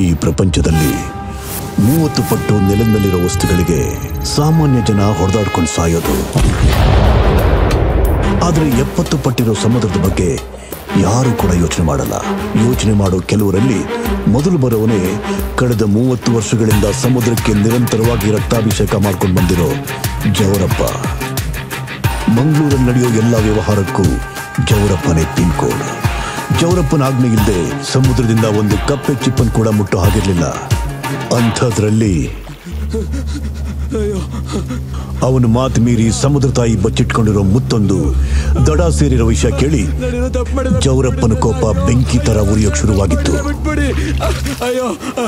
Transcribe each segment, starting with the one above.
ಈ ಪ್ರಪಂಚದಲ್ಲಿ ಮೂವತ್ತು ಪಟ್ಟು ನೆಲದಲ್ಲಿರೋ ವಸ್ತುಗಳಿಗೆ ಸಾಮಾನ್ಯ ಜನ ಹೊಡೆದಾಡ್ಕೊಂಡು ಸಾಯೋದು ಆದ್ರೆ ಎಪ್ಪತ್ತು ಪಟ್ಟಿರೋ ಸಮುದ್ರದ ಬಗ್ಗೆ ಯಾರು ಕೂಡ ಯೋಚನೆ ಮಾಡಲ್ಲ ಯೋಚನೆ ಮಾಡೋ ಕೆಲವರಲ್ಲಿ ಮೊದಲು ಬರೋವನೇ ಕಳೆದ ಮೂವತ್ತು ವರ್ಷಗಳಿಂದ ಸಮುದ್ರಕ್ಕೆ ನಿರಂತರವಾಗಿ ರಕ್ತಾಭಿಷೇಕ ಮಾಡ್ಕೊಂಡು ಬಂದಿರೋ ಜವರಪ್ಪ ಮಂಗಳೂರಲ್ಲಿ ನಡೆಯೋ ಎಲ್ಲ ವ್ಯವಹಾರಕ್ಕೂ ಜವರಪ್ಪನೇ ಪಿನ್ ಕೋಡ್ ಜವರಪ್ಪನ ಆಜ್ಞೆ ಇಲ್ಲದೆ ಸಮುದ್ರದಿಂದ ಒಂದು ಕಪ್ಪೆ ಚಿಪ್ಪನ್ ಕೂಡ ಮುಟ್ಟೋ ಹಾಗಿರ್ಲಿಲ್ಲ ಅಂಥದ್ರಲ್ಲಿ ಅವನು ಮಾತು ಮೀರಿ ಸಮುದ್ರ ತಾಯಿ ಬಚ್ಚಿಟ್ಕೊಂಡಿರೋ ಮುತ್ತೊಂದು ದಡ ಸೇರಿರೋ ವಿಷಯ ಕೇಳಿ ಜವರಪ್ಪನ ಕೋಪ ಬೆಂಕಿ ತರ ಉರಿಯೋಕ್ ಶುರುವಾಗಿತ್ತು ಬಿಟ್ಬಿಡಿ ಅಯ್ಯೋ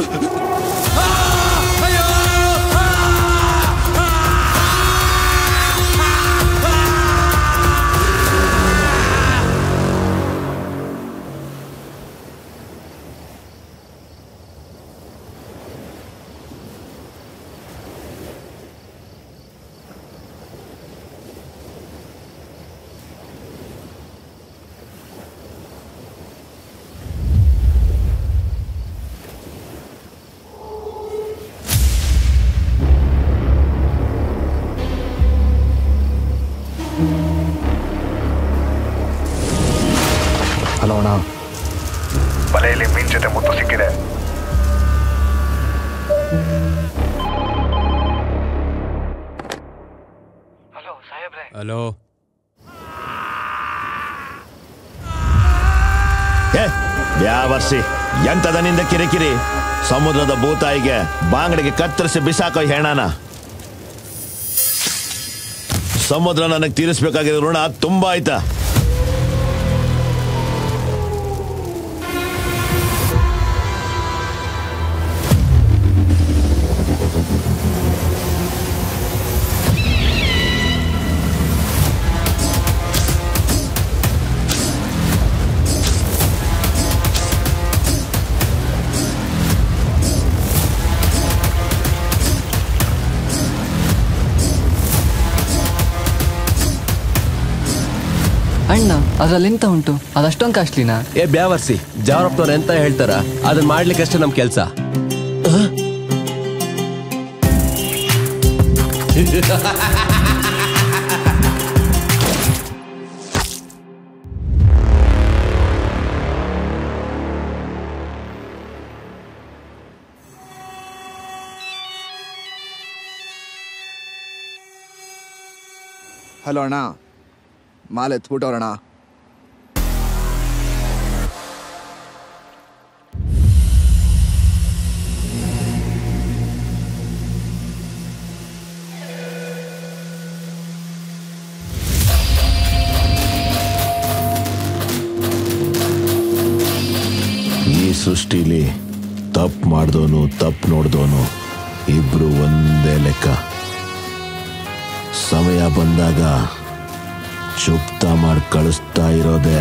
ಹಲೋ ಅಣ್ಣ ಬಲೆಯಲ್ಲಿ ಮೀನ್ ಜೊತೆ ಮುತ್ತು ಸಿಕ್ಕಿದೆ ಹಲೋ ಯಾವರ್ಸಿ ಎಂತದ ನಿಂದ ಕಿರಿಕಿರಿ ಸಮುದ್ರದ ಭೂತಾಯಿಗೆ ಬಾಂಗಡಿಗೆ ಕತ್ತರಿಸಿ ಬಿಸಾಕೋ ಹೆಣನ ಸಮುದ್ರ ನನಗೆ ತೀರಿಸ್ಬೇಕಾಗಿರೋ ಋಣ ತುಂಬಾ ಆಯ್ತಾ ಅಣ್ಣ ಅದ್ರಲ್ಲಿ ಎಂತ ಉಂಟು ಅದಷ್ಟೊಂದು ಕಾಸ್ಟ್ಲಿನಾ ಏ ಬ್ಯಾವರ್ಸಿ ಜಾವರಪ್ಪನವ್ರು ಎಂತ ಹೇಳ್ತಾರ ಅದನ್ನ ಮಾಡ್ಲಿಕ್ಕಷ್ಟೇ ನಮ್ ಕೆಲ್ಸ ಹಲೋ ಅಣ್ಣ ಮಾಲೆ ಎತ್ಬಿಟ್ಟವ್ರಣ್ಣ ಈ ಸೃಷ್ಟಿಲಿ ತಪ್ಪು ಮಾಡ್ದೋನು ತಪ್ಪು ನೋಡ್ದೋನು ಇಬ್ರು ಒಂದೇ ಲೆಕ್ಕ ಸಮಯ ಬಂದಾಗ ಚುಪ್ತ ಮಾಡಿ ಕಳಿಸ್ತಾ ಇರೋದೇ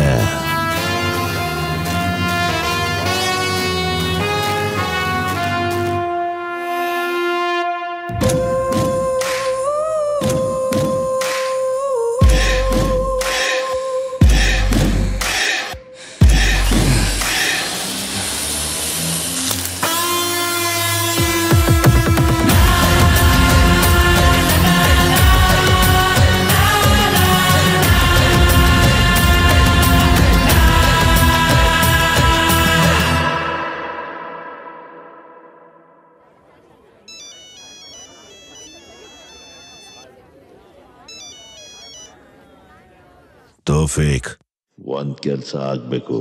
ತೋಫೇಕ್ ಒಂದ್ ಕೆಲ್ಸ ಆಗ್ಬೇಕು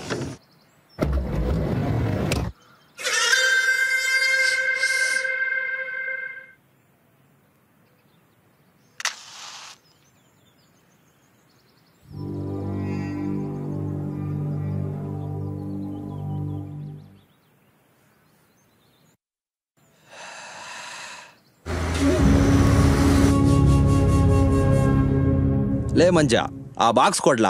ಲೇ ಮಂಜ ಆ ಬಾಕ್ಸ್ ಕೊಡ್ಲಾ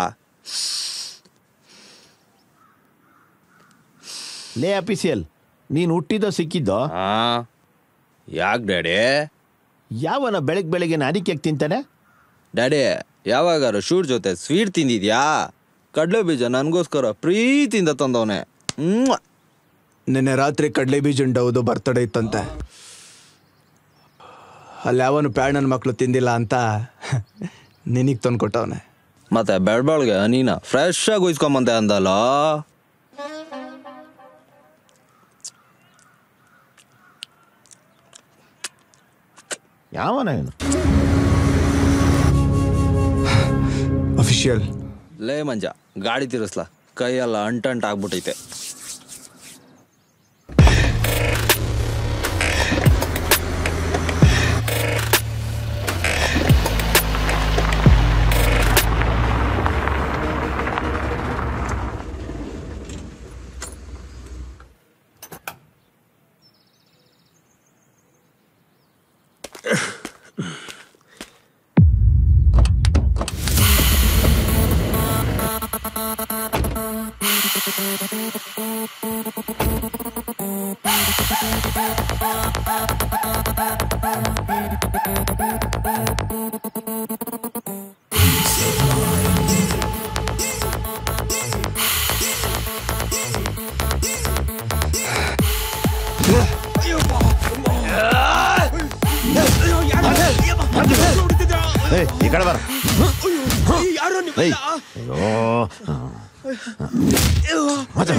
ಲೇ ಅಫಿಸಿಯಲ್ ನೀನು ಹುಟ್ಟಿದೋ ಸಿಕ್ಕಿದ್ದೋ ಹಾ ಯಾಕೆ ಡ್ಯಾಡಿ ಯಾವನ ಬೆಳಗ್ಗೆ ಬೆಳಗ್ಗೆ ಅಡಿಕೆ ತಿಂತಾನೆ ಡ್ಯಾಡಿ ಯಾವಾಗಾರು ಶೂಟ್ ಜೊತೆ ಸ್ವೀಟ್ ತಿಂದಿದ್ಯಾ ಕಡಲೆ ಬೀಜ ನನಗೋಸ್ಕರ ಪ್ರೀತಿಯಿಂದ ತಂದವನೆ ಹ್ಮ್ ನಿನ್ನೆ ರಾತ್ರಿ ಕಡಲೆ ಬೀಜ ಉಂಡವುದು ಬರ್ತಡೇ ಇತ್ತಂತೆ ಅಲ್ಲಿ ಯಾವನು ಪ್ಯಾಡ್ ನನ್ನ ಮಕ್ಕಳು ತಿಂದಿಲ್ಲ ಅಂತ ನಿನಗೆ ತಂದು ಕೊಟ್ಟವನೆ ಮತ್ತೆ ಬೆಳ್ಬಳ್ಗೆ ನೀನ ಫ್ರೆಶ್ ಆಗಿ ಉಯ್ಸ್ಕೊಂಬಂದೆ ಅಂದಲ್ಲ ಯಾವನ ಏನು ಅಫಿಷಿಯಲ್ ಲೇ ಮಂಜ ಗಾಡಿ ತಿರ್ಸ್ಲ ಕೈಯೆಲ್ಲ ಅಂಟಂಟ್ ಆಗ್ಬಿಟ್ಟೈತೆ ಏಯ್, ಈ ಕಡೆ ಬರ ಏಯ್, ಅಯ್ಯೋ. ಮಾತಾಡು.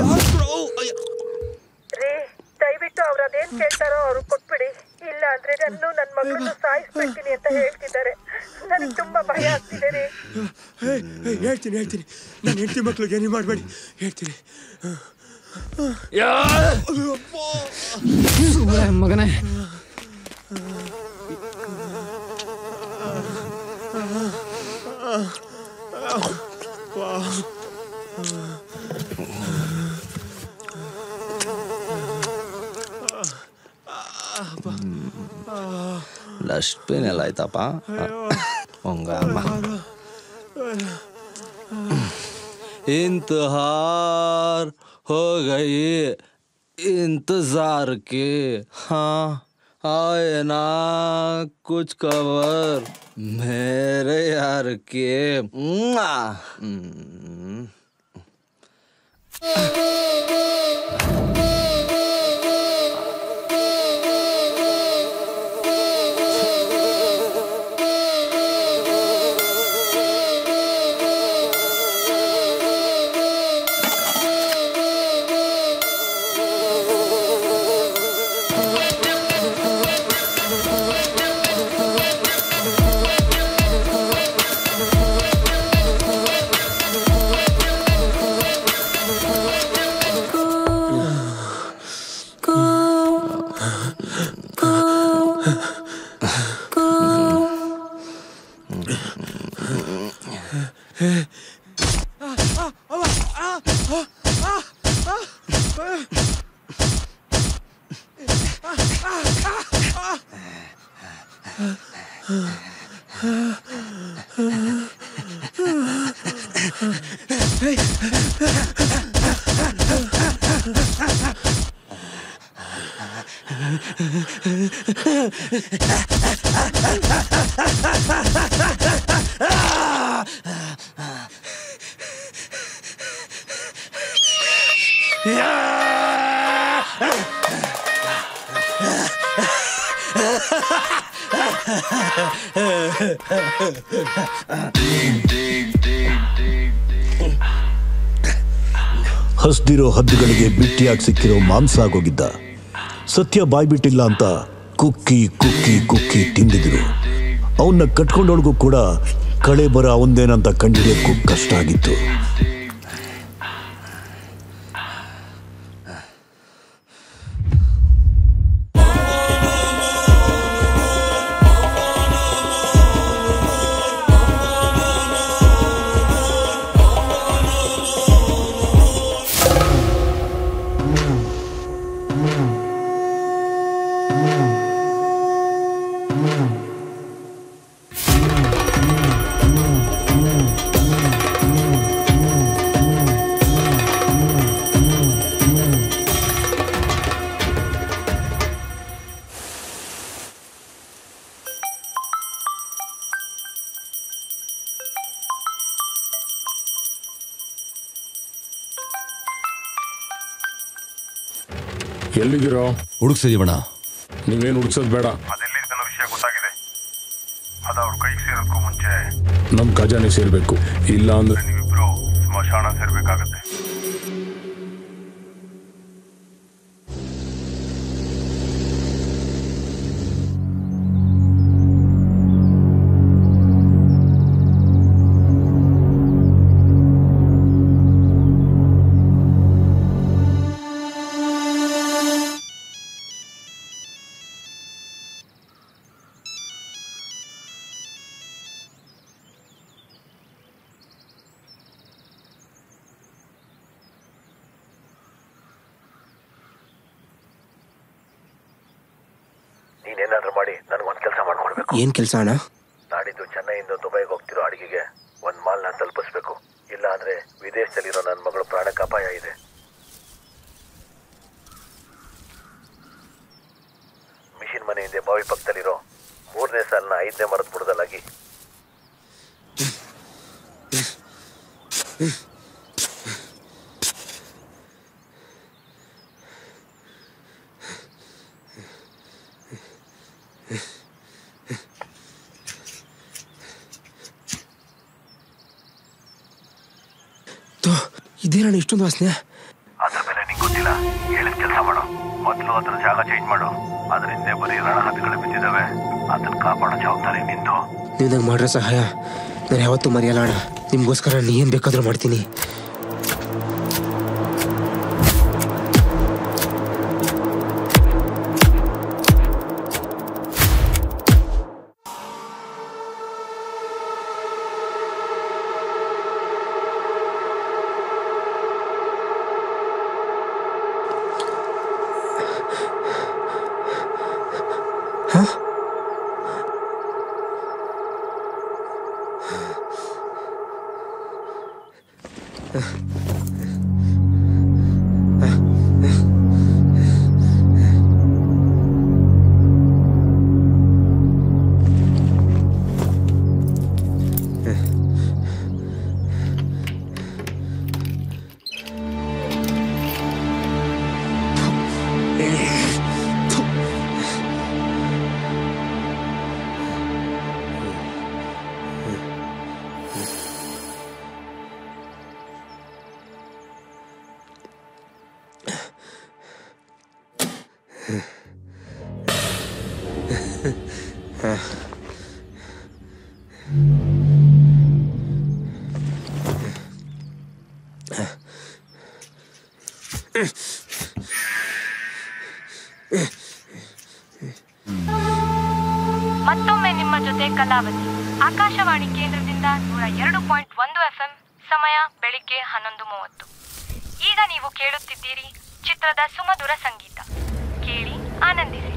ರೀ ದಯವಿಟ್ಟು ಅವ್ರು ಅದೇನ್ ಕೇಳ್ತಾರೋ ಅವ್ರು ಕೊಟ್ಬಿಡಿ ಇಲ್ಲ ಅಂದ್ರೆ ನನ್ನ ನನ್ನ ಮಗಳನ್ನು ಸಾಯಿಸ್ಬಿಡ್ತೀನಿ ಅಂತ ಹೇಳ್ತಿದ್ದಾರೆ ನನಗೆ ತುಂಬಾ ಭಯ ಆಗ್ತಿದೆ ರೀ ಹೇಳ್ತೀನಿ ಹೇಳ್ತೀನಿ ನನ್ನ ಹೆಂಡತಿ ಮಕ್ಳಿಗೆ ಏನು ಮಾಡಬೇಡಿ ಹೇಳ್ತೀನಿ ಮಗನೇ ಲಕ್ಷ್ಮೀನ್ ಎಲ್ಲ ಆಯ್ತಪ್ಪ ಹಂಗಮ್ಮ इंतहार हो गई इंतजार के हाँ आए ना कुछ खबर मेरे यार के मुआ। हम्म। ಹಸ್ದಿರೋ ಹದ್ದುಗಳಿಗೆ ಬಿಟ್ಟಿಯಾಗಿ ಸಿಕ್ಕಿರೋ ಮಾಂಸ ಆಗೋಗಿದ್ದ ಸತ್ಯ ಬಾಯ್ಬಿಟ್ಟಿಲ್ಲ ಅಂತ ಕುಕ್ಕಿ ಕುಕ್ಕಿ ಕುಕ್ಕಿ ತಿಂದಿದ್ರು ಅವನ್ನ ಕಟ್ಕೊಂಡೊಳಗೂ ಕೂಡ ಕಳೆ ಬರ ಅವಂದೇನಂತ ಕಂಡಿಡಿಯೋಕ್ಕೂ ಕಷ್ಟ ಆಗಿತ್ತು ಎಲ್ಲಿದ್ದೀರೋ ಹುಡುಕ್ಸಿದೀವಣ್ಣ ನೀವೇನು ಹುಡ್ಸೋದು ಬೇಡ ಅದೆಲ್ಲಿದೆ ಅನ್ನೋ ವಿಷಯ ಗೊತ್ತಾಗಿದೆ ಅದು ಅವ್ರ ಕೈಗೆ ಸೇರೋದಕ್ಕೂ ಮುಂಚೆ ನಮ್ ಖಜಾನೆ ಸೇರ್ಬೇಕು ಇಲ್ಲ ಅಂದ್ರೆ ನೀವಿಬ್ರು ಸ್ಮಶಾನ ಸೇರ್ಬೇಕಾಗತ್ತೆ ನೀನೇನಾದ್ರೂ ಮಾಡಿ ನನಗೊಂದು ಕೆಲಸ ಮಾಡ್ಕೊಡ್ಬೇಕು ಏನ್ ಕೆಲಸ ಅಣ್ಣ ನಾಡಿದ್ದು ಚೆನ್ನೈಯಿಂದ ದುಬೈಗೆ ಹೋಗ್ತಿರೋ ಅಡಿಗೆಗೆ ಒಂದ್ ಮಾಲ್ನ ತಲುಪಿಸ್ಬೇಕು ಇಲ್ಲ ಅಂದ್ರೆ ವಿದೇಶದಲ್ಲಿರೋ ನನ್ನ ಮಗಳು ಪ್ರಾಣಕ್ಕೆ ಅಪಾಯ ಇದೆ ಮಿಷಿನ್ ಮನೆ ಹಿಂದೆ ಬಾವಿ ಪಕ್ಕದಲ್ಲಿರೋ ಮೂರನೇ ಸಾಲಿನ ಐದನೇ ಮರದ ಬುಡದಲ್ಲಾಗಿ ಇದೇನಣ್ಣ ಇಷ್ಟೊಂದು ವಾಸನೆ ಅದ್ರ ಬೆಲೆ ನಿಂಗೆ ಗೊತ್ತಿಲ್ಲ ಹೇಳಿದ ಕೆಲಸ ಮಾಡು ಮೊದಲು ಅದ್ರ ಜಾಗ ಚೇಂಜ್ ಮಾಡು ಅದ್ರ ಹಿಂದೆ ಬರೀ ರಣ ಹದ್ದುಗಳು ಬಿದ್ದಿದ್ದಾವೆ ಅದನ್ನ ಕಾಪಾಡೋ ಜವಾಬ್ದಾರಿ ನಿಂದು ನೀವು ನಂಗೆ ಮಾಡಿರೋ ಸಹಾಯ ನಾನು ಯಾವತ್ತೂ ಮರೆಯಲ್ಲ ಅಣ್ಣ ನಿಮ್ಗೋಸ್ಕರ ನೀ ಏನ್ ಬೇಕಾದ್ರೂ ಮಾಡ್ತೀನಿ ಮತ್ತೊಮ್ಮೆ ನಿಮ್ಮ ಜೊತೆ ಕಲಾವತಿ ಆಕಾಶವಾಣಿ ಕೇಂದ್ರದಿಂದ ನೂರ ಎರಡು ಪಾಯಿಂಟ್ ಒಂದು ಎಫ್ಎಂ ಸಮಯ ಬೆಳಿಗ್ಗೆ ಹನ್ನೊಂದು ಮೂವತ್ತು ಈಗ ನೀವು ಕೇಳುತ್ತಿದ್ದೀರಿ ಚಿತ್ರದ ಸುಮಧುರ ಸಂಗೀತ ಕೇಳಿ ಆನಂದಿಸಿ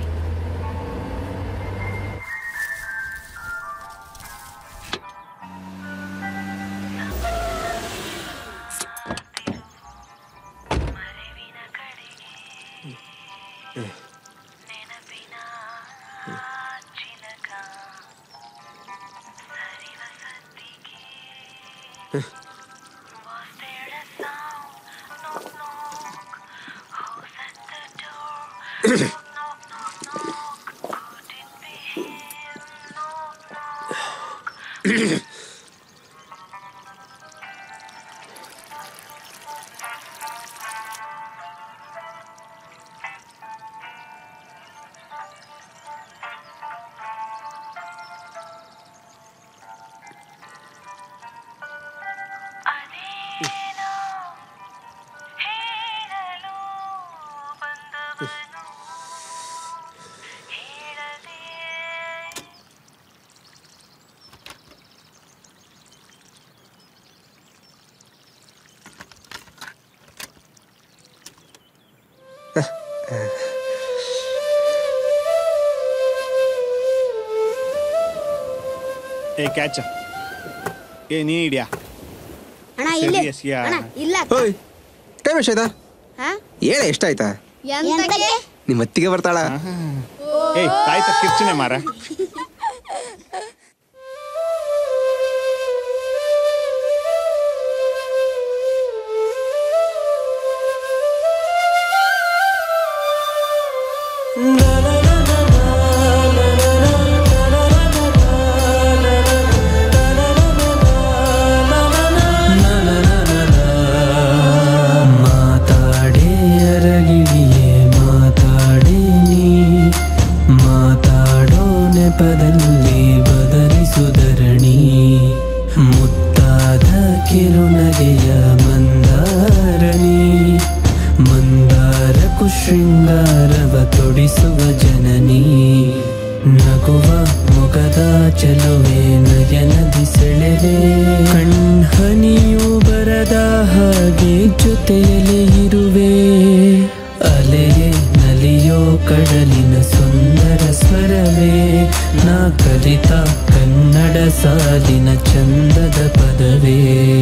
ಏ ಕ್ಯಾಚ್ ಏ ನೀ ಹಿಡಿಯಾ ಅಣ್ಣ ಇಲ್ಲಿ Serious ಯಾ? ಅಣ್ಣ ಇಲ್ಲ ಓಯ್ ಟೈಮ್ ಎಷ್ಟಾಯ್ತಾ ಹಾ ಹೇಳ ಎಷ್ಟಾಯ್ತಾ ಎಂತಕ್ಕೆ ನಿಮ್ಮ ಅತ್ತಿಗೆ ಬರ್ತಾಳ ಏಯ್ ತಾಯ್ತ ಕಿರ್ಚನೆ ಮಾರ ಚಲುವೆ ನಯನದಿ ಸೆಳೆವೆ ಕಣ್ಹನಿಯು ಬರದ ಹಾಗೆ ಜೊತೆಯಲ್ಲೇ ಇರುವೆ ಅಲೆಯೇ ನಲಿಯೋ ಕಡಲಿನ ಸುಂದರ ಸ್ವರವೇ ನಾ ಕಲಿತ ಕನ್ನಡ ಸಾಲಿನ ಚಂದದ ಪದವೇ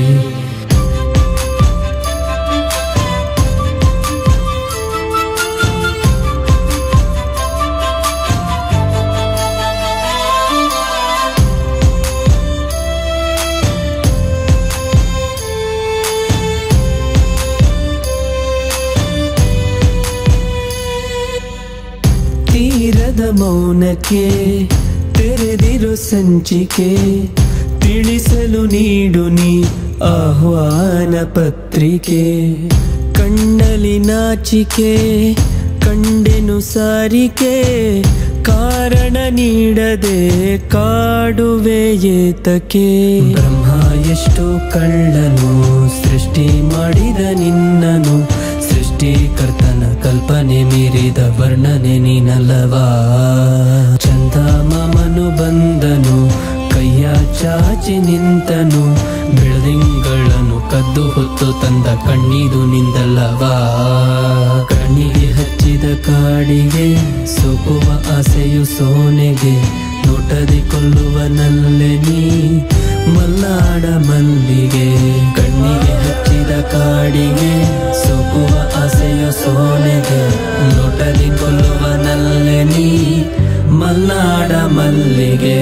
ತೀರದ ಮೌನಕ್ಕೆ ತೆರೆದಿರೋ ಸಂಚಿಕೆ ತಿಳಿಸಲು ನೀಡು ನೀ ಆಹ್ವಾನ ಪತ್ರಿಕೆ ಕಣ್ಣಲ್ಲಿ ನಾಚಿಕೆ ಕಂಡೆನು ಸಾರಿಕೆ ಕಾರಣ ನೀಡದೆ ಕಾಡುವೆ ಏತಕ್ಕೆ ಬ್ರಹ್ಮ ಎಷ್ಟು ಕಳ್ಳನು ಸೃಷ್ಟಿ ಮಾಡಿದ ನಿನ್ನನು ಸೃಷ್ಟಿಕರ್ತನ ಕಲ್ಪನೆ ಮೀರಿದ ವರ್ಣನೆ ನೀನಲ್ಲವಾ ಚಂದ ಮಾಮನು ಬಂದನು ಕೈಯ ಚಾಚಿ ನಿಂತನು ಬೆಳದಿಂಗಳನ್ನು ಕದ್ದು ಹೊತ್ತು ತಂದ ಕಣ್ಣಿದು ನಿಂದಲ್ಲವಾ ಕಣ್ಣಿಗೆ ಹಚ್ಚಿದ ಕಾಡಿಗೆ ಸೋಕುವ ಆಸೆಯು ಸೋನೆಗೆ ನೋಟದಿ ಕೊಲ್ಲುವನಲ್ಲೆ ನೀ ಮಲ್ನಾಡ ಮಲ್ಲಿಗೆ ಕಣ್ಣಿಗೆ ಹಚ್ಚಿದ ಕಾಡಿಗೆ ಸೋಕುವ ಆಸೆಯು ಸೋನೆಗೆ ನೋಟದಿ ಕೊಲ್ಲುವನಲ್ಲೆ ನೀ ಮಲ್ನಾಡ ಮಲ್ಲಿಗೆ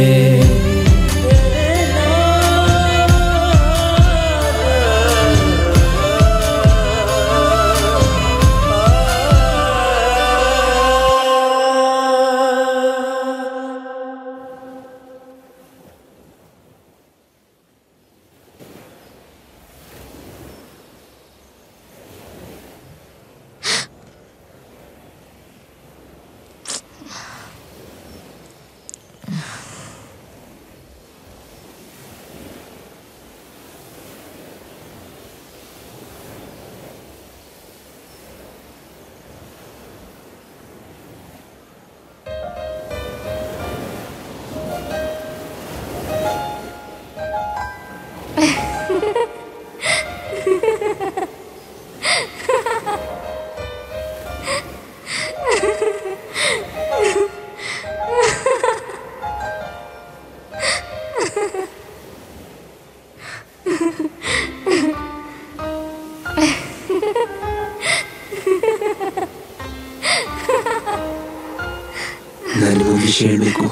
ನನಗೊಂದು ವಿಷಯ ಹೇಳಬೇಕು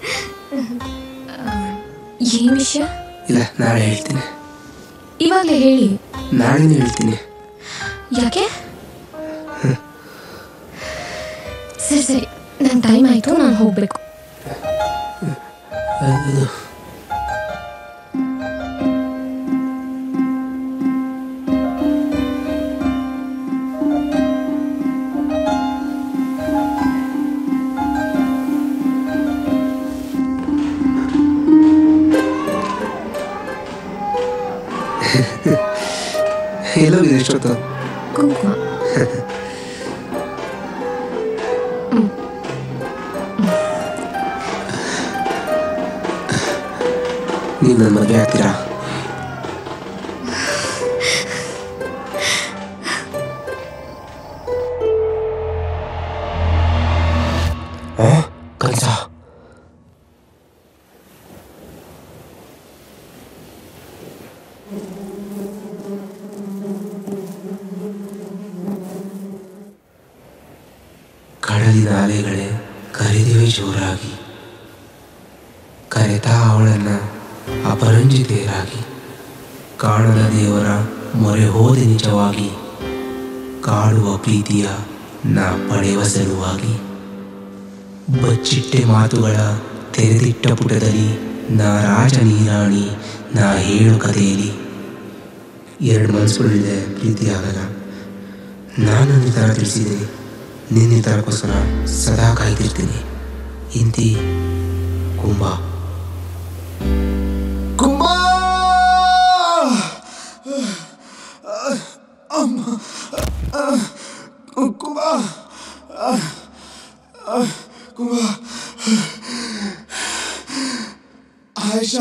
ಏನ್ ವಿಷಯ ಇಲ್ಲ ನಾಳೆ ಹೇಳ್ತೀನಿ ಇವಾಗಲೇ ಹೇಳಿ ನಾಳೆನೇ ಹೇಳ್ತೀನಿ ಯಾಕೆ ಸರಿ ಸರಿ ನನ್ನ ಟೈಮ್ ಆಯ್ತು ನಾನು ಹೋಗ್ಬೇಕು ಅದು ಎಲ್ಲೋಗಿದೆ ಎಷ್ಟೊತ್ತು ಕುಂಕುಮ ನೀವು ನನ್ನ ಮದುವೆ ಆಗ್ತೀರಾ ಆ? ಕನ್ಸ ಕಡಲಿನ ಅಲೆಗಳೇ ಕರೆದಿವೆ ಜೋರಾಗಿ ಕರೆತ ಅವಳನ್ನ ಅಪರಂಜಿತೆಯರಾಗಿ ಕಾಣದ ದೇವರ ಮೊರೆ ಹೋದೆ ನಿಜವಾಗಿ ಕಾಡುವ ಪ್ರೀತಿಯ ನಾ ಪಡೆಯುವ ಸಲುವಾಗಿ ಬಚ್ಚಿಟ್ಟೆ ಮಾತುಗಳ ತೆರೆದಿಟ್ಟ ಪುಟದಲ್ಲಿ ನಾ ರಾಜ ನೀರಾಣಿ ನಾ ಹೇಳು ಕಥೆಯಲ್ಲಿ ಎರಡು ಮನಸ್ಸುಗಳಿದೆ ಪ್ರೀತಿಯಾಗಲ್ಲ ನಾನು ನಿರ್ಧಾರ ತಿಳಿಸಿದ್ದೀನಿ ನಿನ್ನ ನಿರ್ಧಾರಕ್ಕೋಸ್ಕರ ಸದಾ ಕಾಯ್ತಿರ್ತೀನಿ ಇಂತಿ ಕುಂಬ ಕುಂಬ ಅಮ್ಮ ಕುಂಬ ಕುಂಬ ನಿಮಿಷ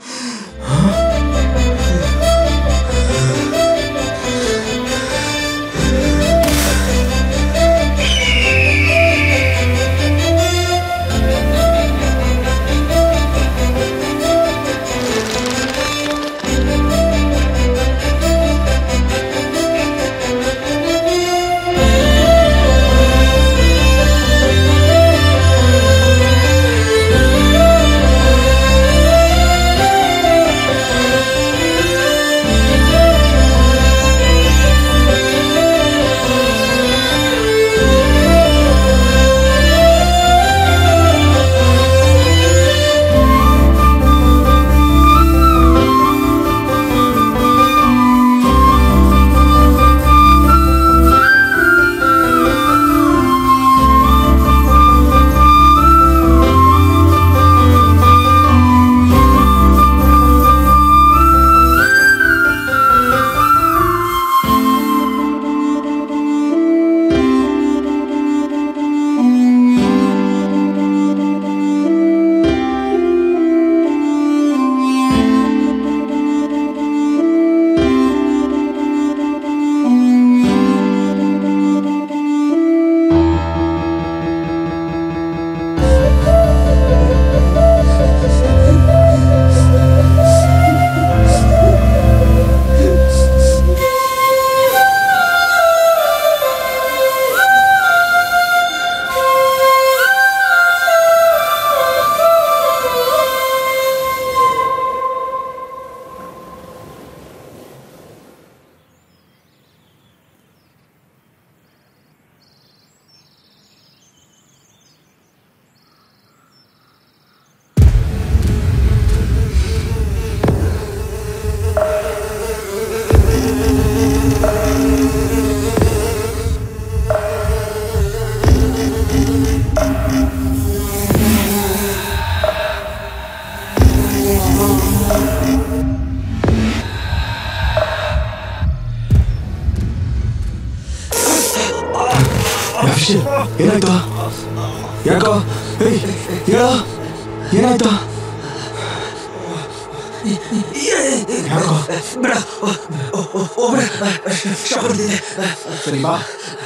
ಅಭಿಷೇಕ್ ಏನಾಯ್ತು ಯಾಕೋ ಏಯ್ ಹೇಳ ಏನಾಯ್ತು ಯಾಕೋ ಬೇಡ ಒಬ್ಬರೇ ಶಾಕ್ ಹೊಡ್ದಿದೆ. ಸರಿ ಬಾ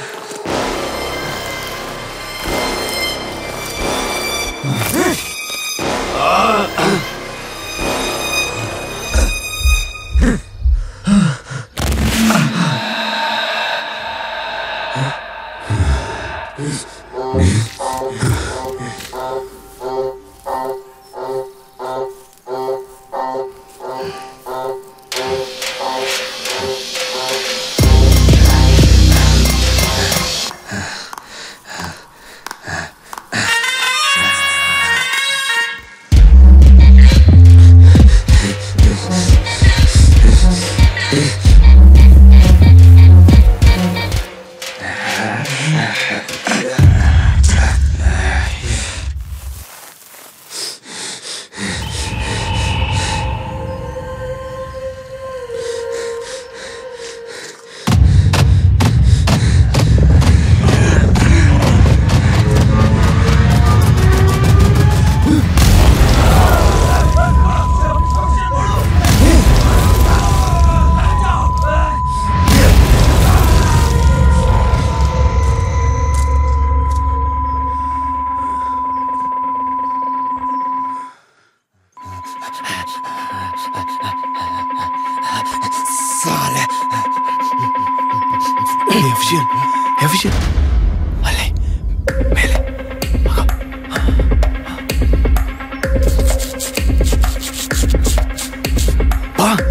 ಸಾಲೆ ಎಫಿಷಿಯನ್ ಎಫಿಷಿಯನ್ ಅಲ್ಲೇ ಮೇಲೆ ಮಗ. ಬಾ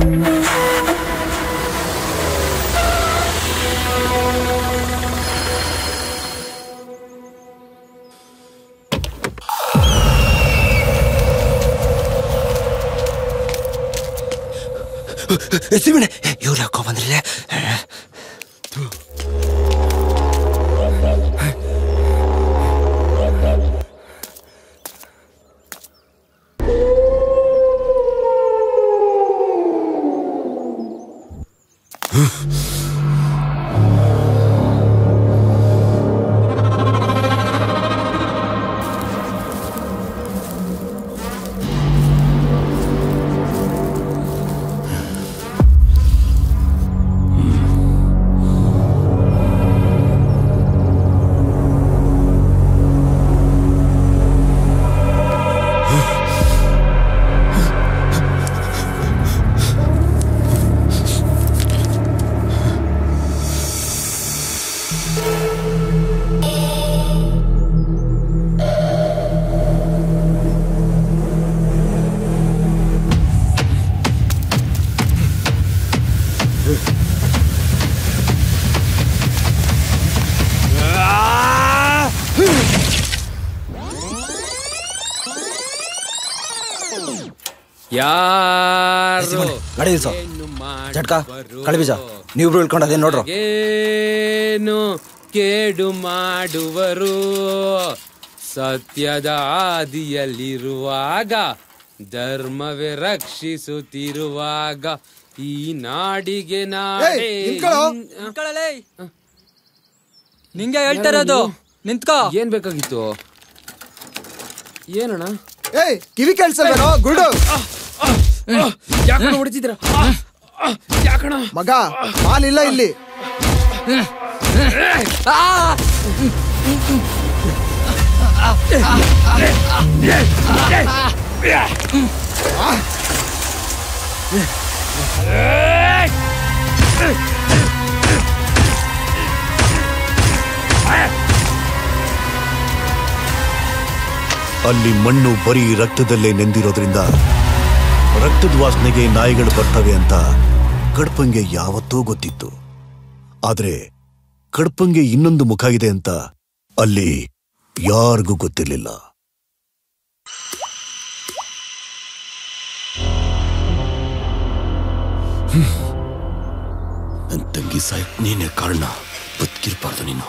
ಸಿಮಣೆ ಇವ್ರು ಯಾಕೋ ಬಂದ್ರಿಲ್ಲ ಯಾರು ಗಾಡಿ ನಿಲ್ಸು ಜಟ್ಕ ಕಳಿಬೀಜ ನೀವಿಬ್ರು ಇಳ್ಕೊಂಡು ಅದೇನು ನೋಡ್ರು ಏನು ಕೇಡು ಮಾಡುವರು ಸತ್ಯದ ಆದಿಯಲ್ಲಿರುವಾಗ ಧರ್ಮವೇ ರಕ್ಷಿಸುತ್ತಿರುವಾಗ ಈ ನಾಡಿಗೆ ನಾಡೇ ನಿಂಗೆ ಹೇಳ್ತಾ ಇರೋದು ನಿಂತ್ಕೋ ಏನ್ ಬೇಕಾಗಿತ್ತು ಏನಣ್ಣ ಏಯ್ ಕಿವಿ ಕೇಳಿಸಲ್ವೇನೋ ಗುರುಡು ಯಾಕಣ ಹೊಡಿತಿದ್ರ ಯಾಕಣ ಮಗ ಮಾಲಿಲ್ಲ ಇಲ್ಲಿ ಅಲ್ಲಿ ಮಣ್ಣು ಬರೀ ರಕ್ತದಲ್ಲೇ ನೆಂದಿರೋದ್ರಿಂದ ರಕ್ತದ ವಾಸನೆಗೆ ನಾಯಿಗಳು ಬರ್ತವೆ ಅಂತ ಕಡ್ಪಂಗೆ ಯಾವತ್ತೂ ಗೊತ್ತಿತ್ತು ಆದ್ರೆ ಕಡ್ಪಂಗೆ ಇನ್ನೊಂದು ಮುಖ ಇದೆ ಅಂತ ಅಲ್ಲಿ ಯಾರಿಗೂ ಗೊತ್ತಿರಲಿಲ್ಲ ನನ್ನ ತಂಗಿ ಸಾಯಕ್ ನೀನೇ ಕಾರಣ ಬದುಕಿರ್ಬಾರ್ದು ನೀನು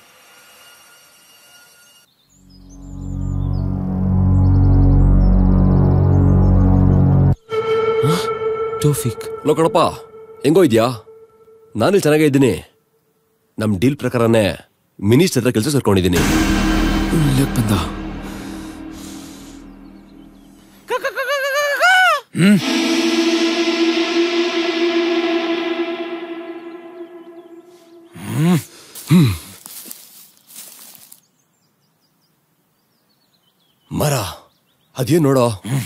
ಟೋಫಿಕ್ ಲೋ ಕಣಪ್ಪ ಹೆಂಗೋ ಇದ್ಯಾ ನಾನು ಚೆನ್ನಾಗೇ ಇದ್ದೀನಿ ನಮ್ಮ ಡೀಲ್ ಪ್ರಕಾರನೇ ಮಿನಿಸ್ಟರ್ ಹತ್ರ ಕೆಲಸ ಸೇರ್ಕೊಂಡಿದ್ದೀನಿ ಬಂದ ಮರ ಅದೇನ್ ನೋಡೋ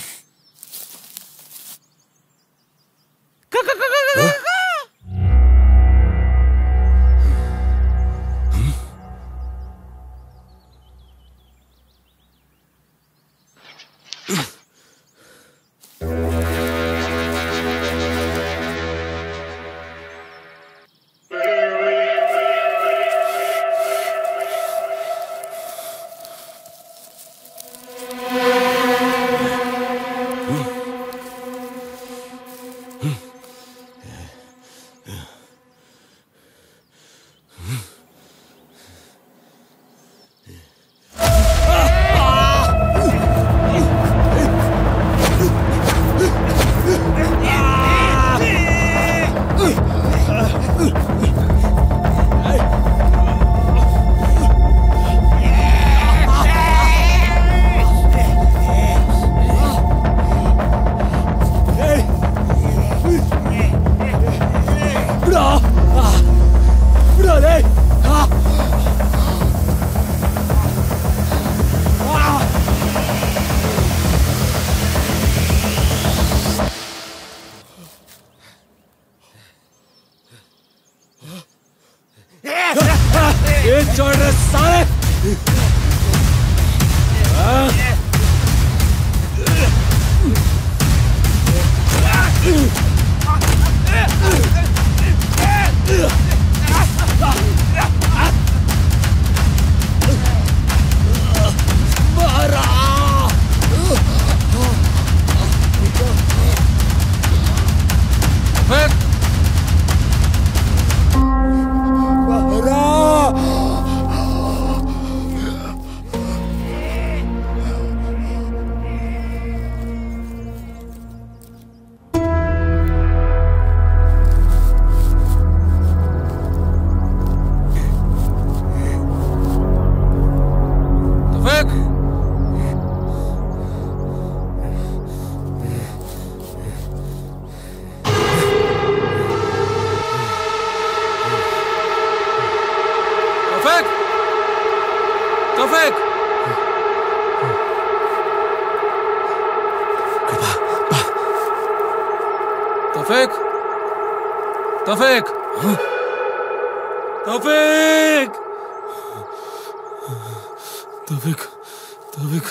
छोड़ रहे साले توفيق توفيق توفيق توفيق توفيق ತೌಫೀಕ್ ತೌಫೀಕ್ ತೌಫೀಕ್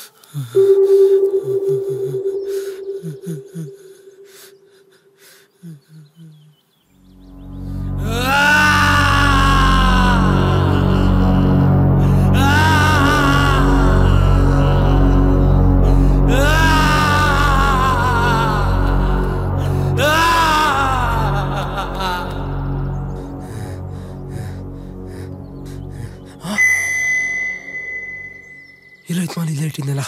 ಇಲ್ಲ ಇದು ಮಾಡಿ ಇಲ್ಲೇ ಇಟ್ಟಿದ್ನಲ್ಲ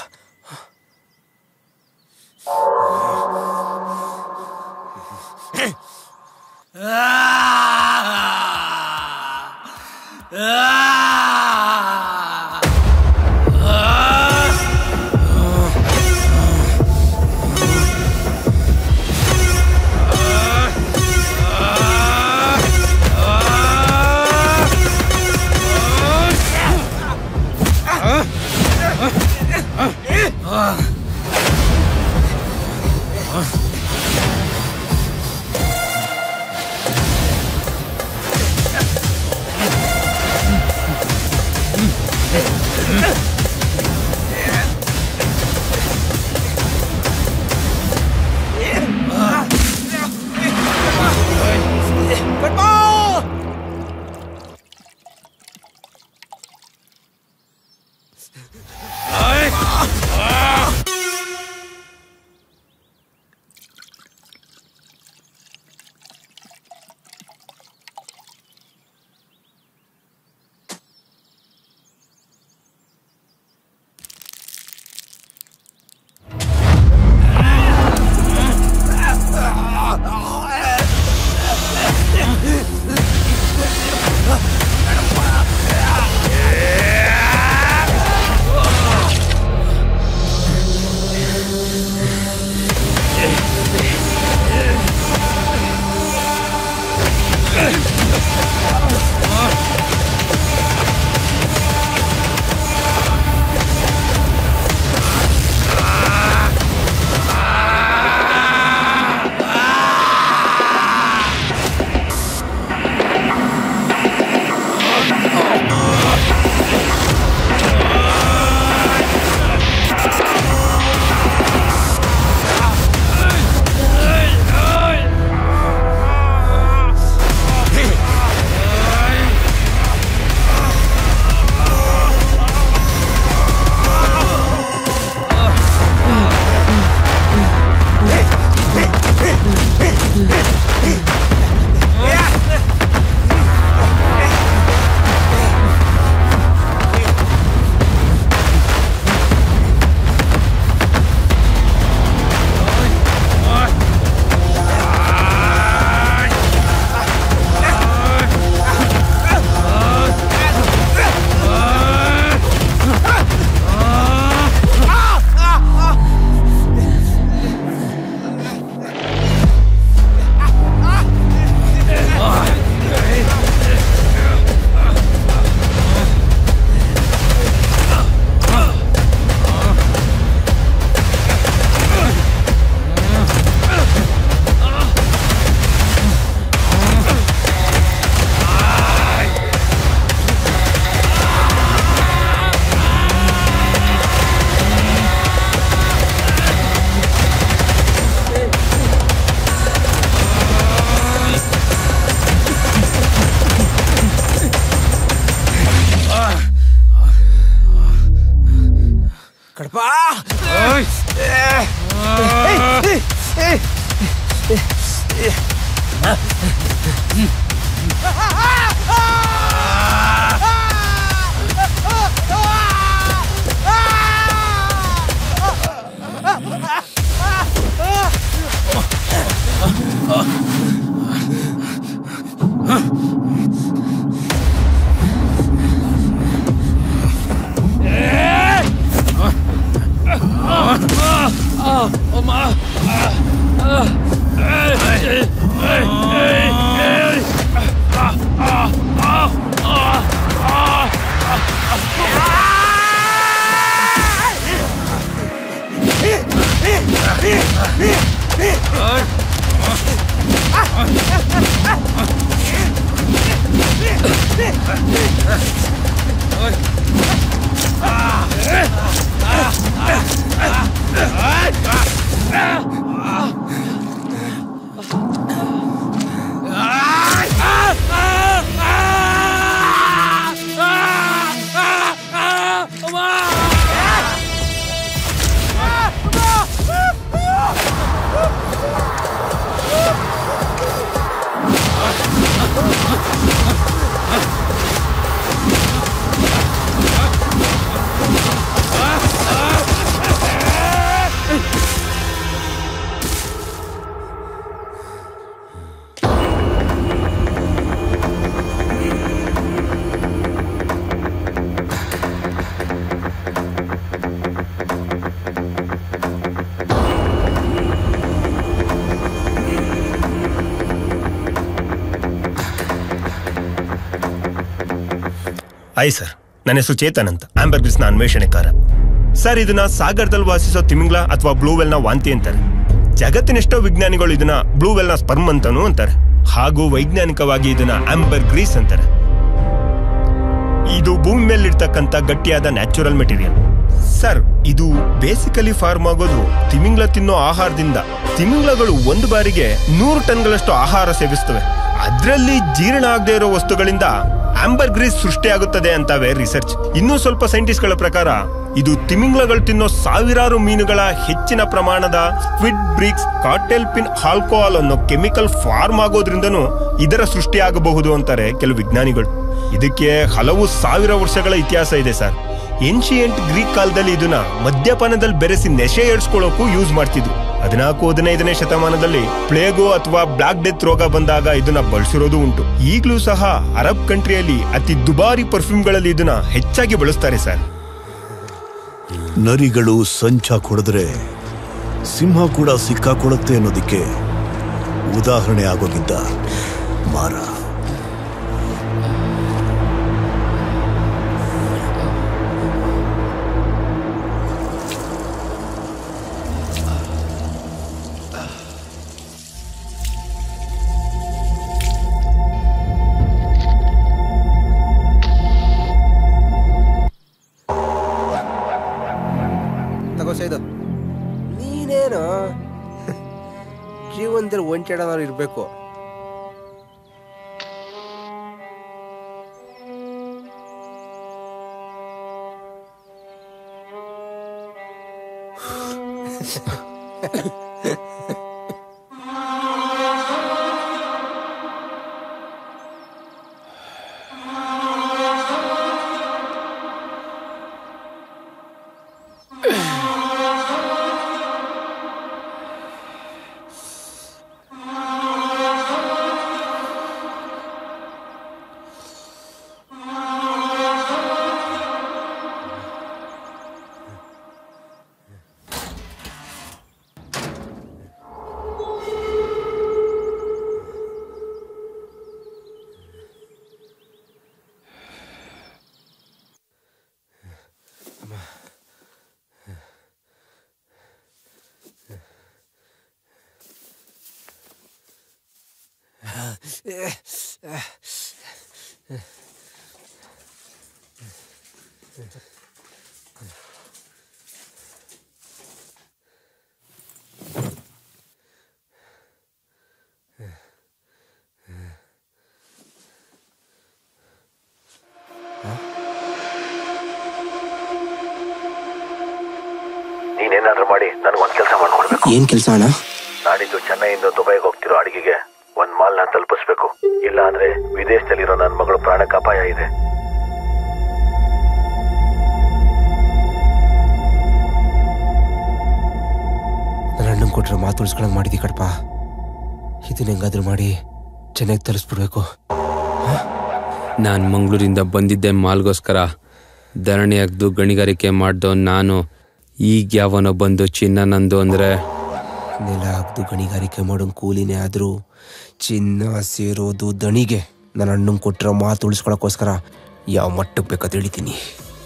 ಕಡಪ Ah! ಆಯ್ ಸರ್ ನನ್ನ ಹೆಸರು ಚೇತನ್ ಅಂತ ಆಂಬರ್ ಗ್ರಿಸ್ನ ಅನ್ವೇಷಣೆಕಾರ ಸರ್ ಇದನ್ನ ಸಾಗರದಲ್ಲಿ ವಾಸಿಸೋ ತಿಮಿಂಗ್ಲ ಅಥವಾ ಬ್ಲೂ ವೆಲ್ನ ವಾಂತಿ ಅಂತಾರೆ ಜಗತ್ತಿನೆಷ್ಟೋ ವಿಜ್ಞಾನಿಗಳು ಇದನ್ನ ಬ್ಲೂ ವೆಲ್ನ ಸ್ಪರ್ಮ್ ಅಂತಾನೂ ಅಂತಾರೆ ಹಾಗೂ ವೈಜ್ಞಾನಿಕವಾಗಿ ಇದನ್ನ ಆಂಬರ್ ಗ್ರೀಸ್ ಅಂತಾರೆ ಇದು ಭೂಮಿ ಮೇಲಿರ್ತಕ್ಕಂಥ ಗಟ್ಟಿಯಾದ ನ್ಯಾಚುರಲ್ ಮೆಟೀರಿಯಲ್ ಸರ್ ಇದು ಬೇಸಿಕಲಿ ಫಾರ್ಮ್ ಆಗೋದು ತಿಮಿಂಗ್ಲ ತಿನ್ನೋ ಆಹಾರದಿಂದ ತಿಮಿಂಗ್ಲಗಳು ಒಂದು ಬಾರಿಗೆ ನೂರು ಟನ್ಗಳಷ್ಟು ಆಹಾರ ಸೇವಿಸ್ತವೆ ಅದರಲ್ಲಿ ಜೀರ್ಣ ಆಗದೆ ಇರೋ ವಸ್ತುಗಳಿಂದ ಆಂಬರ್ ಗ್ರೀಸ್ ಸೃಷ್ಟಿಯಾಗುತ್ತದೆ ಅಂತವೆ ರಿಸರ್ಚ್ ಇನ್ನೂ ಸ್ವಲ್ಪ ಸೈಂಟಿಸ್ಟ್ಗಳ ಪ್ರಕಾರ ಇದು ತಿಮಿಂಗ್ಲಗಳು ತಿನ್ನೋ ಸಾವಿರಾರು ಮೀನುಗಳ ಹೆಚ್ಚಿನ ಪ್ರಮಾಣದ ಸ್ಕ್ವಿಡ್ ಬ್ರಿಕ್ಸ್ ಕಾಟೆಲ್ ಪಿನ್ ಆಲ್ಕೋಹಾಲ್ ಅನ್ನೋ ಕೆಮಿಕಲ್ ಫಾರ್ಮ್ ಆಗೋದ್ರಿಂದನೂ ಇದರ ಸೃಷ್ಟಿಯಾಗಬಹುದು ಅಂತಾರೆ ಕೆಲವು ವಿಜ್ಞಾನಿಗಳು ಇದಕ್ಕೆ ಹಲವು ಸಾವಿರ ವರ್ಷಗಳ ಇತಿಹಾಸ ಇದೆ ಸರ್ ಏನ್ಶಿಯಂಟ್ ಗ್ರೀಕ್ ಕಾಲದಲ್ಲಿ ಇದನ್ನ ಮದ್ಯಪಾನದಲ್ಲಿ ಬೆರೆಸಿ ನೆಶೆ ಏಡ್ಸ್ಕೊಳ್ಳೋಕು ಯೂಸ್ ಮಾಡ್ತಿದ್ರು ಹದಿನಾಲ್ಕು ಹದಿನೈದನೇ ಶತಮಾನದಲ್ಲಿ ಪ್ಲೇಗೋ ಅಥವಾ ಬ್ಲಾಕ್ ಡೆತ್ ರೋಗ ಬಂದಾಗ ಇದನ್ನ ಬಳಸಿರೋದು ಉಂಟು ಈಗಲೂ ಸಹ ಅರಬ್ ಕಂಟ್ರಿಯಲ್ಲಿ ಅತಿ ದುಬಾರಿ ಪರ್ಫ್ಯೂಮ್ಗಳಲ್ಲಿ ಇದನ್ನ ಹೆಚ್ಚಾಗಿ ಬಳಸ್ತಾರೆ ಸರ್ ನರಿಗಳು ಸಂಚ ಕೊಡಿದ್ರೆ ಸಿಂಹ ಕೂಡ ಸಿಕ್ಕಾಕೊಳುತ್ತೆ ಅನ್ನೋದಕ್ಕೆ ಉದಾಹರಣೆ ಆಗೋಗಿದ್ದ ಮಾರ ತಗೋ ಸೈದು ನೀನೇನು ಜೀವನದಲ್ಲಿ ಒಂಟೆಡೋರು ಇರಬೇಕು ನೀನೇನಾದ್ರೂ ಮಾಡಿ ನನಗೊಂದು ಕೆಲಸ ಮಾಡ್ಕೊಡ್ಬೇಕು ಏನ್ ಕೆಲ್ಸ ಅಣ್ಣ ನಾಡಿದ್ದು ಚೆನ್ನೈಯಿಂದ ದುಬೈಗೆ ಹೋಗ್ತಿರೋ ಅಡಿಗೆಗೆ ಒಂದ್ ಮಾಲ್ ನ ತಲುಪಿಸ್ಬೇಕು ಇಲ್ಲ ಅಂದ್ರೆ ವಿದೇಶದಲ್ಲಿರೋ ನನ್ನ ಮಗಳು ಪ್ರಾಣಕ್ಕೆ ಅಪಾಯ ಇದೆ ನನ್ನ ಅಣ್ಣನ್ ಕೊಟ್ರೆ ಮಾತು ಉಳಿಸ್ಕೊಳಂಗ್ ಮಾಡಿದಿ ಕಡಪ ಇದನ್ನ ಹೆಂಗಾದ್ರೂ ಮಾಡಿ ಚೆನ್ನಾಗಿ ತರಿಸ್ಬಿಡ್ಬೇಕು ನಾನು ಮಂಗಳೂರಿಂದ ಬಂದಿದ್ದೆ ಮಾಲ್ಗೋಸ್ಕರ ಧರಣಿ ಅಗ್ದು ಗಣಿಗಾರಿಕೆ ಮಾಡ್ದೋ ನಾನು ಈಗ ಯಾವನೋ ಬಂದು ಚಿನ್ನ ನಂದು ಅಂದ್ರೆ ನೆಲ ಹಾಕ್ದು ಗಣಿಗಾರಿಕೆ ಮಾಡೋ ಕೂಲಿನೇ ಆದ್ರೂ ಚಿನ್ನ ಸೇರೋದು ದಣಿಗೆ ನನ್ನ ಅಣ್ಣಂಗೆ ಕೊಟ್ಟಿರೋ ಮಾತು ಉಳಿಸ್ಕೊಳಕ್ಕೋಸ್ಕರ ಯಾವ ಮಟ್ಟಕ್ಕೆ ಬೇಕಂತ ತಿಳಿತೀನಿ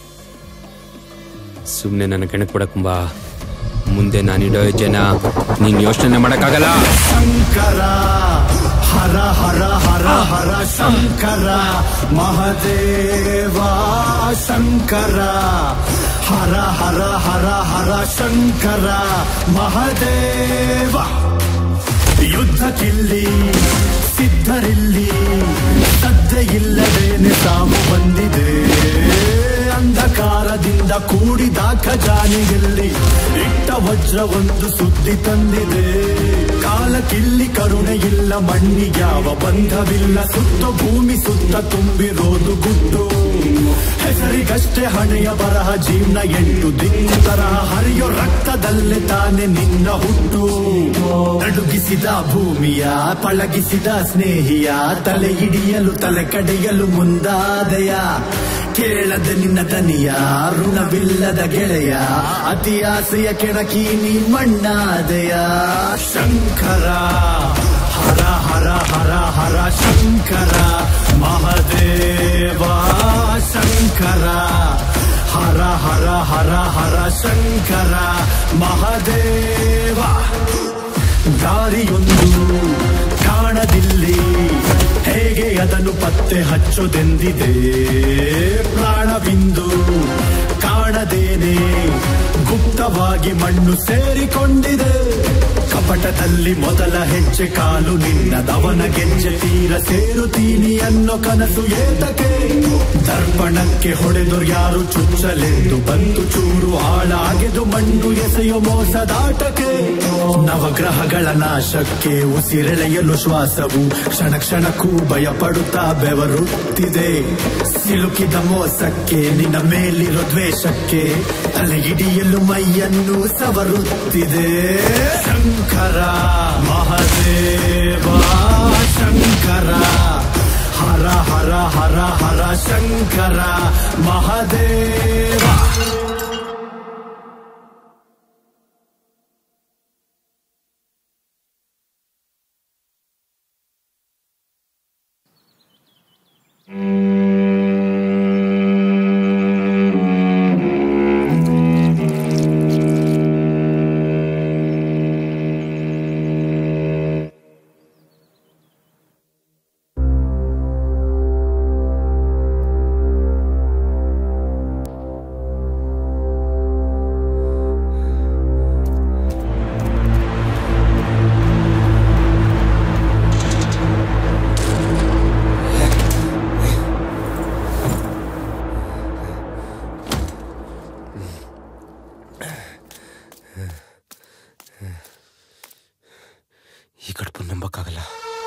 ಸುಮ್ಮನೆ ನನ್ನ ಕೆಣಕ್ ಬಿಡಕುಂಬ ಮುಂದೆ ನಾನಿಡೋ ಜನ ನೀನ್ ಯೋಚನೆ ಮಾಡಕ್ಕಾಗಲ್ಲ ಶಂಕರ ಹರ ಹರ ಹರ ಹರ ಶಂಕರ ಮಹದೇವ ಶಂಕರ ಹರ ಹರ ಹರ ಹರ ಶಂಕರ ಮಹದೇವ ಯುದ್ಧಕ್ಕಿಲ್ಲಿ ಸಿದ್ಧರಿಲ್ಲಿ ಸದ್ದೆ ಇಲ್ಲದೇನೆ ಸಾವು ಬಂದಿದೆ ಅಂಧಕಾರದಿಂದ ಕೂಡಿದ ಖಜಾನೆಯಲ್ಲಿ ಇಟ್ಟ ವಜ್ರ ಒಂದು ಸುದ್ದಿ ತಂದಿದೆ ಕಾಲಕ್ಕಿಲ್ಲಿ ಕರುಣೆ ಇಲ್ಲ ಮಣ್ಣಿಗ್ಯಾವ ಬಂಧವಿಲ್ಲ ಸುತ್ತ ಭೂಮಿ ಸುತ್ತ ತುಂಬಿರೋದು ಗುಟ್ಟು ಹೆಸರಿಗಷ್ಟೇ ಹಣೆಯ ಬರಹ ಜೀವನ ಎಂಟು ದಿಕ್ಕು ತರಹ ಹರಿಯೋ ರಕ್ತದಲ್ಲೇ ತಾನೆ ನಿನ್ನ ಹುಟ್ಟು ನಡುಗಿಸಿದ ಭೂಮಿಯ ಪಳಗಿಸಿದ ಸ್ನೇಹಿಯ ತಲೆ ಹಿಡಿಯಲು ತಲೆ ಕಡೆಯಲು ಮುಂದಾದೆಯ ಕೇಳದೆ ನಿನ್ನ ದನಿಯ ಋಣವಿಲ್ಲದ ಗೆಳೆಯ ಅತಿ ಆಸೆಯ ಕೆಣಕಿ ನೀ ಮಣ್ಣಾದೆಯ ಶಂಕರ ಹರ ಹರ ಹರ ಹರ ಶಂಕರ ಮಹದೇವ ಶಂಕರ ಹರ ಹರ ಹರ ಹರ ಶಂಕರ ಮಹದೇವ ದಾರಿಯೊಂದು ಕಾಣದಿಲ್ಲಿ ಹೇಗೆ ಅದನ್ನು ಪತ್ತೆ ಹಚ್ಚೋದೆಂದಿದೆ ಪ್ರಾಣವಿಂದು ಕಾಣದೇನೆ ಗುಪ್ತವಾಗಿ ಮಣ್ಣು ಸೇರಿಕೊಂಡಿದೆ ಕಪಟದಲ್ಲಿ ಮೊದಲ ಹೆಜ್ಜೆ ಕಾಲು ನಿನ್ನದವನ ಗೆಜ್ಜೆ ತೀರ ಸೇರುತ್ತೀನಿ ಅನ್ನೋ ಕನಸು ಏತಕ್ಕೆ ದರ್ಪಣಕ್ಕೆ ಹೊಡೆದೊರ್ ಯಾರು ಚುಚ್ಚಲೆಂದು ಬಂತು ಚೂರು ಹಾಳಾಗೆದು ಮಣ್ಣು ಎಸೆಯೋ ಮೋಸದಾಟಕ್ಕೆ ನವಗ್ರಹಗಳ ನಾಶಕ್ಕೆ ಉಸಿರೆಳೆಯಲು ಶ್ವಾಸವು ಕ್ಷಣ ಕ್ಷಣಕ್ಕೂ ಭಯ ಪಡುತ್ತಾ ಬೆವರುತ್ತಿದೆ ಸಿಲುಕಿದ ಮೋಸಕ್ಕೆ ನಿನ್ನ ಮೇಲಿರೋ ದ್ವೇಷಕ್ಕೆ ತಲೆ ಹಿಡಿಯಲು ಮೈಯನ್ನು ಸವರುತ್ತಿದೆ ಶಂಕರ ಮಹದೇವ ಶಂಕರ ಹರ ಹರ ಹರ ಹರ ಶಂಕರ ಮಹದೇವ ಈ ಕಡುಪು ನಂಬಕ್ಕಾಗಲ್ಲ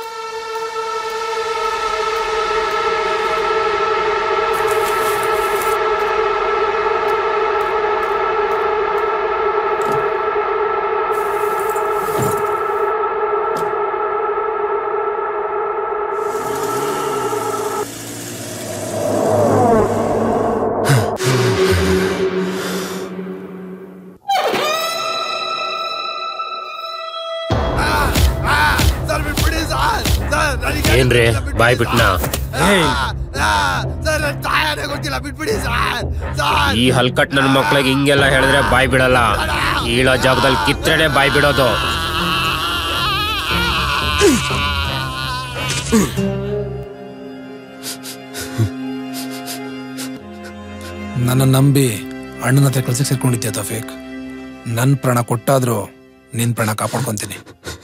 ಏನ್ರಿ ಬಾಯ್ ಬಿಟ್ನಾ ಈ ಹಲ್ಕಟ್ ನನ್ನ ಮಕ್ಳಿಗೆ ಹಿಂಗೆಲ್ಲ ಹೇಳಿದ್ರೆ ಬಾಯ್ ಬಿಡಲ್ಲ ಈಳೋ ಜಾಗದಲ್ಲಿ ಕಿತ್ತರೆ ಬಾಯ್ ಬಿಡೋದು ನನ್ನ ನಂಬಿ ಅಣ್ಣನ ಹತ್ರ ಕೆಲ್ಸಕ್ಕೆ ಸೇರ್ಕೊಂಡಿದ್ಯಾ ತಫೀಕ್ ನನ್ನ ಪ್ರಾಣ ಕೊಟ್ಟಾದ್ರೂ ನಿನ್ ಪ್ರಾಣ ಕಾಪಾಡ್ಕೊಂತೀನಿ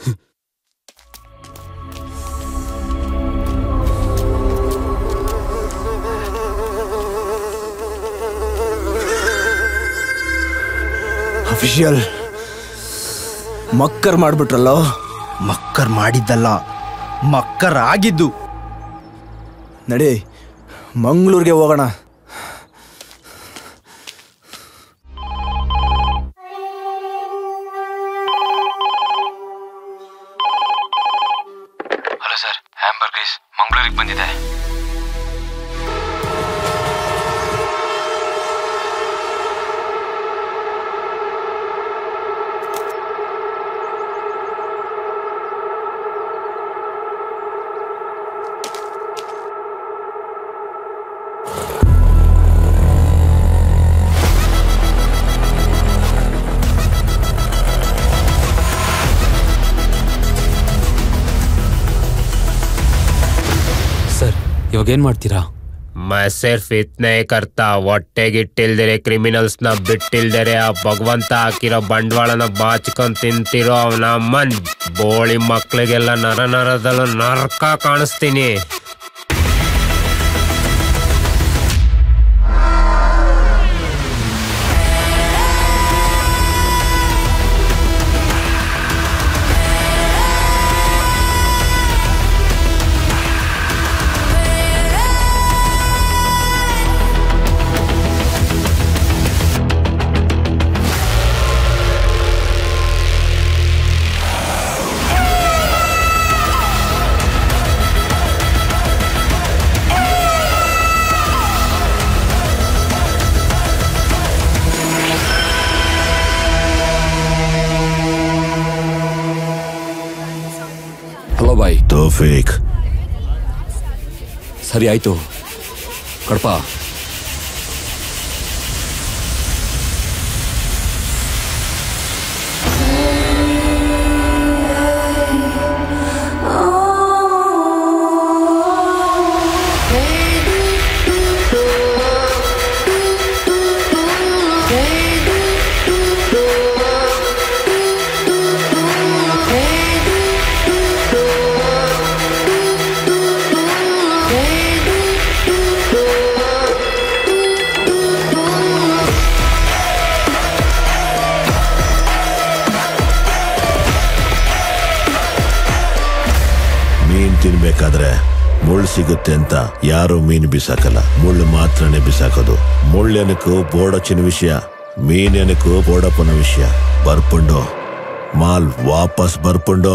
ಅಫಿಷಿಯಲ್ ಮಕ್ಕರ್ ಮಾಡ್ಬಿಟ್ರಲ್ಲೋ ಮಕ್ಕರ್ ಮಾಡಿದ್ದಲ್ಲ ಮಕ್ಕರ್ ಆಗಿದ್ದು ನಡಿ ಮಂಗಳೂರಿಗೆ ಹೋಗೋಣ ಹಲೋ ಸರ್ ಹ್ಯಾಂಬರ್ಗೈಸ್ ಮಂಗಳೂರಿಗೆ ಬಂದಿದೆ ಇವಾಗ ಏನ್ ಮಾಡ್ತೀರಾ मैं सिर्फ इतने ही करता ಹೊಟ್ಟೆಗಿಟ್ಟಿಲ್ದಿರೆ ಕ್ರಿಮಿನಲ್ಸ್ ನ ಬಿಟ್ಟಿಲ್ದರೆ ಆ ಭಗವಂತ ಹಾಕಿರೋ ಬಂಡವಾಳನ ಬಾಚ್ಕೊಂಡ್ ತಿಂತಿರೋ ಅವನ ಅಮ್ಮನ್ ಬೋಳಿ ಮಕ್ಳಿಗೆಲ್ಲ ನರ ನರದಲ್ಲೂ ನರಕ ಕಾಣಿಸ್ತೀನಿ ಹಲೋ ಬಾಯ್ ತೋಫಿಕ್ ಸರಿ ಆಯ್ತು ಕಡಪ ಮೀನ್ ತಿನ್ಬೇಕಾದ್ರೆ ಮುಳ್ಳು ಸಿಗುತ್ತೆ ಅಂತ ಯಾರು ಮೀನು ಬಿಸಾಕಲ್ಲ ಮುಳ್ಳು ಮಾತ್ರನೇ ಬಿಸಾಕೋದು ಮುಳ್ಳೆನಕ್ಕೂ ಬೋಡಚ್ಚಿನ ವಿಷಯ ಮೀನೆನಕ್ಕೂ ಬೋಡಪ್ಪನ ವಿಷಯ ಬರ್ಪುಂಡು ಮಾಲ್ ವಾಪಸ್ ಬರ್ಪುಂಡು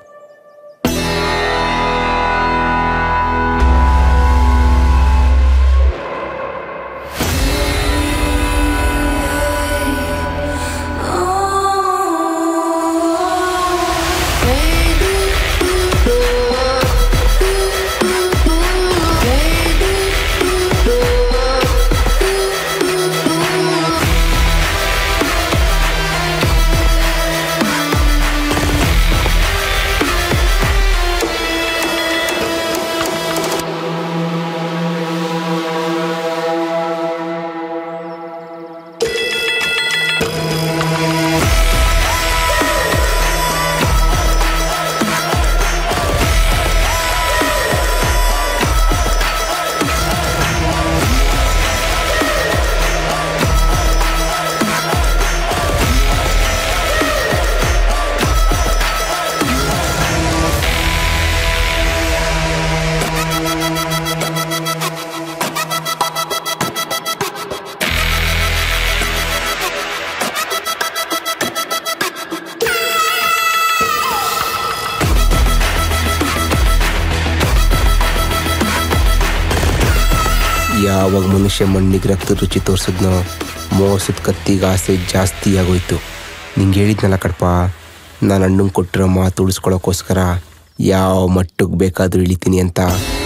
ಯಾವಾಗ ಮನುಷ್ಯ ಮಣ್ಣಿಗೆ ರಕ್ತದ ರುಚಿ ತೋರಿಸಿದ್ನೋ ಮೋಸದ ಕತ್ತಿಗೆ ಆಸೆ ಜಾಸ್ತಿ ಆಗೋಯ್ತು ನಿಂಗೆ ಹೇಳಿದ್ನಲ್ಲ ಕಡ್ಪ ನಾನು ಅಣ್ಣಂಗೆ ಕೊಟ್ಟಿರೋ ಮಾತು ಉಳಿಸ್ಕೊಳ್ಳೋಕ್ಕೋಸ್ಕರ ಯಾವ ಮಟ್ಟಕ್ಕೆ ಬೇಕಾದರೂ ಇಳಿತೀನಿ ಅಂತ